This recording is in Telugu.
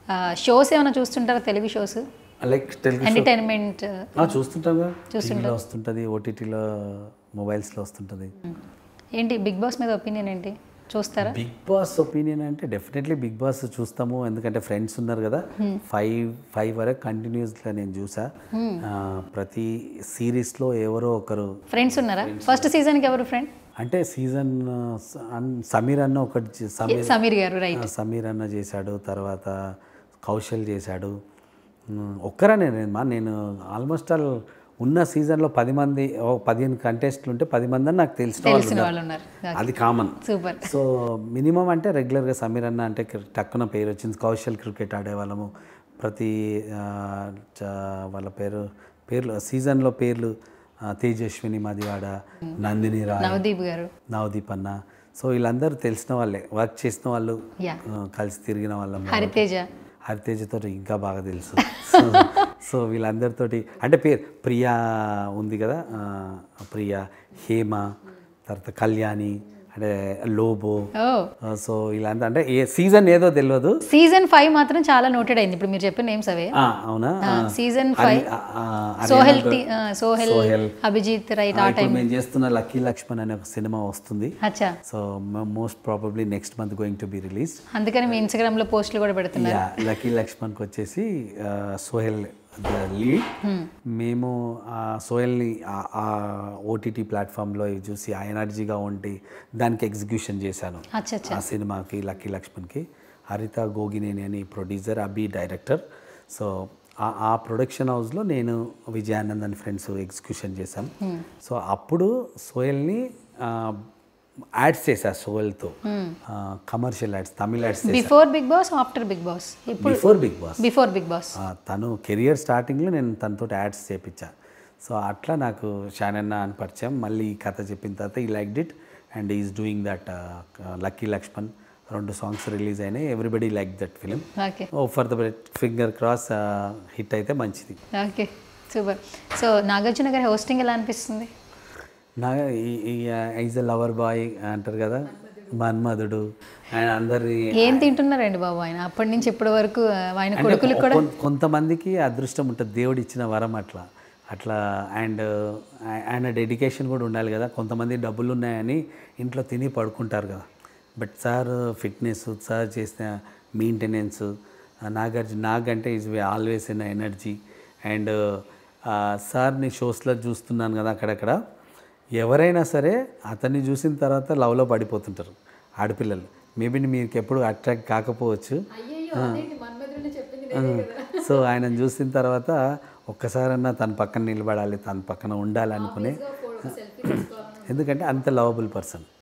షోస్ ఏమైనా చూస్తుంటారా Telugu shows like Telugu entertainment ఆ, చూస్తుంటాగా టీవీలో వస్తుంటుంది ఓటీటీలో మొబైల్స్లో వస్తుంటుంది ఏంటి బిగ్ బాస్ మీద ఒపీనియన్ ఏంటి చూస్తారా బిగ్ బాస్ ఒపీనియన్ అంటే డెఫినెట్లీ బిగ్ బాస్ చూస్తాము ఎందుకంటే ఫ్రెండ్స్ ఉన్నారు కదా ఫైవ్ ఫైవ్ వరకు కంటిన్యూస్గా నేను చూసా ఆ, ప్రతి సిరీస్లో ఎవరో ఒకరు ఫ్రెండ్స్ ఉన్నారా ఫస్ట్ సీజన్కి ఎవరు ఫ్రెండ్ అంటే సీజన్ సమీర్ అన్న ఒకటి చే- సమీర్ సమీర్ గారు రైట్ ఆ, సమీర్ అన్న చేశాడు తర్వాత కౌశల్ చేశాడు ఉమ్, ఒక్కరనే నేను మా నేను ఆల్మోస్ట్ ఆల్ ఉన్న సీజన్లో పది మంది ఓ పదిహేను కంటెస్ట్లు ఉంటే పది మంది అని నాకు తెలిసిన వాళ్ళు తెలిసిన ఉన్నారు. వాళ్ళు ఉన్నారు అది కామన్ సూపర్ సో మినిమం అంటే రెగ్యులర్గా సమీర్ అన్న అంటే క్రి- టక్కున పేరు వచ్చింది కౌశల్ క్రికెట్ ఆడేవాళ్ళము ప్రతి ఆ, చ- వాళ్ళ పేరు పేర్లు సీజన్లో పేర్లు ఆ, తేజస్విని మదివాడ నందిని రాయ్ నవదీప్ గారు నవదీప్ అన్న సో వీళ్ళందరూ తెలిసిన వాళ్ళే వర్క్ చేసిన వాళ్ళు యా ఆ, కలిసి తిరిగిన వాళ్ళం హరితేజ హరితేజతో ఇంకా బాగా తెలుసు సో సో వీళ్ళందరితోటి అంటే పేరు ప్రియా ఉంది కదా ఆ, ప్రియా హేమ తర్వాత కళ్యాణి అంటే లోబో ఓ ఆ, సో వీళ్ళంతా అంటే ఏ సీజన్ ఏదో తెలియదు సీజన్ ఫైవ్ మాత్రం చాలా నోటెడ్ అయింది ఇప్పుడు మీరు చెప్పిన నేమ్స్ అవే ఆ, అవునా ఆ, సీజన్ అరి- ఫైవ్ ఆ, ఆ, అరియానా సోహెల్ గా- టి- ఆ, సోహెల్ సోహెల్. అభిజిత్ రైట్ ఆ, ఆ ఇప్పుడు టైం మేము చేస్తున్న లక్కీ లక్ష్మణ్ అనే ఒక సినిమా వస్తుంది అచ్చా so most probably next month going to be release అందుకని మీ ఇన్స్టాగ్రామ్ లో పోస్టులు కూడా పెడుతున్నారు యా లక్కీ లక్ష్మణ్కి వచ్చేసి ఆ, సోహెల్ ద లీడ్ మేము ఆ సోహెల్ని ఆ- ఆ ఓటీటీ ప్లాట్ఫామ్లో చూసి ఆ ఎనర్జీగా ఉండి దానికి ఎగ్జిక్యూషన్ చేశాను అచ్చా అచ్చా ఆ సినిమాకి లక్కీ లక్ష్మణ్కి హరిత గోగినేని అని ప్రొడ్యూసర్ అబి డైరెక్టర్ సో ఆ ఆ ప్రొడక్షన్ హౌస్లో నేను విజయానంద్ అని ఫ్రెండ్స్ ఎగ్జిక్యూషన్ చేశాం సో అప్పుడు సోయల్ని యాడ్స్ చేశా సోయల్తో commercial ads Tamil ads before Bigg Boss after Bigg Boss ఇప్పుడు before Bigg Boss before Bigg Boss ఆ, తను కెరియర్ స్టార్టింగ్లో నేను తనతో యాడ్స్ చేపించా సో అట్లా నాకు షానన్న అని పరిచయం మళ్ళీ ఈ కథ చెప్పిన తర్వాత ఈ like did and is doing that lucky Lakshman రెండు సాంగ్స్ రిలీజ్ అయినాయి everybody like that film okay oh for the finger cross hit అయితే మంచిది ఓకే సూపర్ సో నాగార్జున గారి హోస్టింగ్ ఎలా అనిపిస్తుంది నా ఈజ్ ఎ లవర్ బాయ్ అంటారు కదా మన్మధుడు ఆయన అందరి ఏం తింటున్నారండి బాబు ఆయన అప్పటి నుంచి ఇప్పటి వరకు ఆ, ఆయన కొడుకులకు కూడా కొన్- కొంతమందికి అదృష్టం ఉంటుంది దేవుడు ఇచ్చిన వరం అట్లా అట్లా అండ్ ఆయన డెడికేషన్ కూడా ఉండాలి కదా కొంతమంది డబ్బులు ఉన్నాయని ఇంట్లో తిని పడుకుంటారు కదా బట్ సార్ ఫిట్నెస్ సార్ చేసిన మెయింటెనెన్స్ నాగార్జున నాగ్ అంటే is always in energy and సార్ని షోస్లో చూస్తున్నాను కదా అక్కడక్కడ ఎవరైనా సరే అతన్ని చూసిన తర్వాత లవ్లో పడిపోతుంటారు ఆడపిల్లలు మేబీ మీకు ఎప్పుడు అట్రాక్ట్ కాకపోవచ్చు సో ఆయనను చూసిన తర్వాత ఒక్కసారన్నా తన పక్కన నిలబడాలి తన పక్కన ఉండాలి అనుకునే ఎందుకంటే అంత లవబుల్ పర్సన్